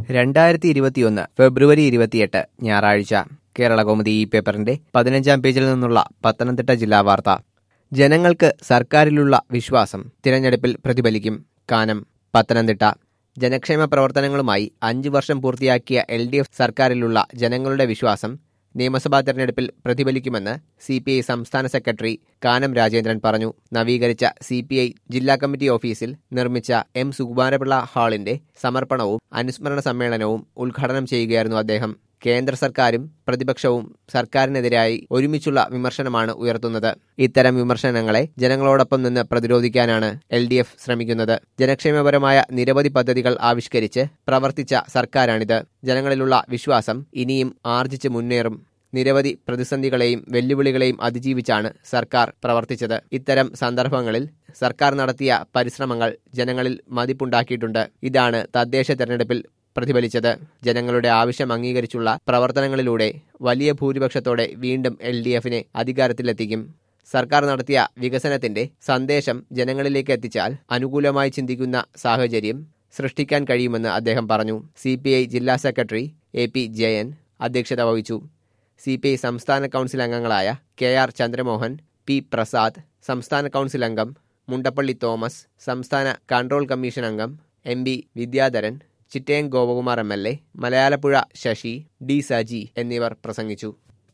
രണ്ടായിരത്തി ഇരുപത്തിയൊന്ന് ഫെബ്രുവരി ഇരുപത്തിയെട്ട് ഞായറാഴ്ച കേരളകൗമുദി ഈ പേപ്പറിന്റെ പതിനഞ്ചാം പേജിൽ നിന്നുള്ള പത്തനംതിട്ട ജില്ലാ വാർത്ത ജനങ്ങൾക്ക് സർക്കാരിലുള്ള വിശ്വാസം തിരഞ്ഞെടുപ്പിൽ പ്രതിഫലിക്കും കാനം പത്തനംതിട്ട ജനക്ഷേമ പ്രവർത്തനങ്ങളുമായി അഞ്ചു വർഷം പൂർത്തിയാക്കിയ എൽ ഡി എഫ് സർക്കാരിലുള്ള ജനങ്ങളുടെ വിശ്വാസം നിയമസഭാ തെരഞ്ഞെടുപ്പിൽ പ്രതിഫലിക്കുമെന്ന് സി പി ഐ സംസ്ഥാന സെക്രട്ടറി കാനം രാജേന്ദ്രൻ പറഞ്ഞു നവീകരിച്ച സി പി ഐ ജില്ലാ കമ്മിറ്റി ഓഫീസിൽ നിർമ്മിച്ച എം സുകുമാരപിള്ള ഹാളിന്റെ സമർപ്പണവും അനുസ്മരണ സമ്മേളനവും ഉദ്ഘാടനം ചെയ്യുകയായിരുന്നു അദ്ദേഹം കേന്ദ്ര സർക്കാരും പ്രതിപക്ഷവും സർക്കാരിനെതിരായി ഒരുമിച്ചുള്ള വിമർശനമാണ് ഉയർത്തുന്നത് ഇത്തരം വിമർശനങ്ങളെ ജനങ്ങളോടൊപ്പം നിന്ന് പ്രതിരോധിക്കാനാണ് എൽ ഡി എഫ് ശ്രമിക്കുന്നത് ജനക്ഷേമപരമായ നിരവധി പദ്ധതികൾ ആവിഷ്കരിച്ച് പ്രവർത്തിച്ച സർക്കാരാണിത് ജനങ്ങളിലുള്ള വിശ്വാസം ഇനിയും ആർജിച്ച് മുന്നേറും നിരവധി പ്രതിസന്ധികളെയും വെല്ലുവിളികളെയും അതിജീവിച്ചാണ് സർക്കാർ പ്രവർത്തിച്ചത് ഇത്തരം സന്ദർഭങ്ങളിൽ സർക്കാർ നടത്തിയ പരിശ്രമങ്ങൾ ജനങ്ങളിൽ മതിപ്പുണ്ടാക്കിയിട്ടുണ്ട് ഇതാണ് തദ്ദേശ തെരഞ്ഞെടുപ്പിൽ പ്രതിഫലിച്ചത് ജനങ്ങളുടെ ആവശ്യം അംഗീകരിച്ചുള്ള പ്രവർത്തനങ്ങളിലൂടെ വലിയ ഭൂരിപക്ഷത്തോടെ വീണ്ടും എൽ ഡി എഫിനെ അധികാരത്തിലെത്തിക്കും സർക്കാർ നടത്തിയ വികസനത്തിന്റെ സന്ദേശം ജനങ്ങളിലേക്ക് എത്തിച്ചാൽ അനുകൂലമായി ചിന്തിക്കുന്ന സാഹചര്യം സൃഷ്ടിക്കാൻ കഴിയുമെന്ന് അദ്ദേഹം പറഞ്ഞു സി ജില്ലാ സെക്രട്ടറി എ പി ജയൻ അധ്യക്ഷത വഹിച്ചു സി പി ഐ സംസ്ഥാന കൗൺസിൽ അംഗങ്ങളായ K R Chandramohan P Prasad സംസ്ഥാന കൗൺസിൽ അംഗം മുണ്ടപ്പള്ളി തോമസ് സംസ്ഥാന കൺട്രോൾ കമ്മീഷൻ അംഗം M B Vidyadharan Chittayam Gopakumar M L A Malayalappuzha Sasi D Saji എന്നിവർ പ്രസംഗിച്ചു